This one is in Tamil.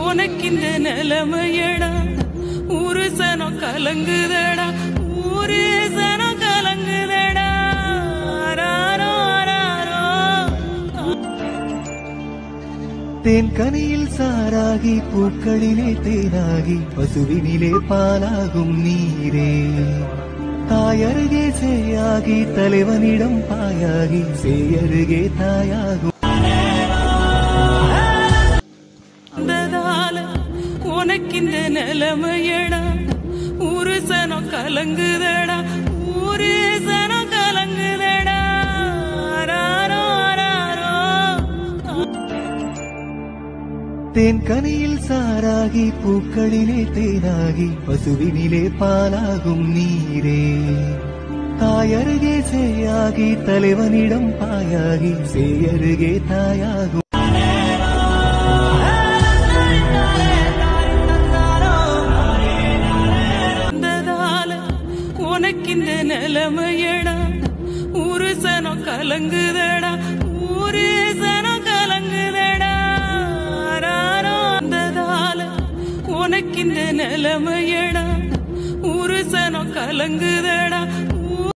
உனக்கிந்த நிலைமையடா ஒரு சனம் கலங்குதடா ஒரு சனம் கலங்குதடா ஆராரோ, ஆராரோ. தேன் கனியில் சாராகி பூக்களிலே தேனாகி பசுவினிலே பாலாகும் நீரே தாயருகே சேயாகி தலைவனிடம் பாயாகி சேயருகே தாயாகும் வந்ததால உனக்கிந்த நிலைமையடா ஒரு சனம் கலங்குதடா ஒரு சனம் கலங்குதடா ஆராரோ, ஆராரோ. தேன் கனியில் சாராகி பூக்களிலே தேனாகி பசுவினிலே பாலாகும் நீரே தாயருகே சேயாகி தலைவனிடம் பாயாகி சேயருகே தாயாகும் வந்ததால உனக்கிந்த நிலைமையடா ஒரு சனம் கலங்குதடா ஒரு சனம் கலங்குதடா ஆராரோ. வந்ததால உனக்கிந்த நிலைமையடா ஒரு சனம் கலங்குதடா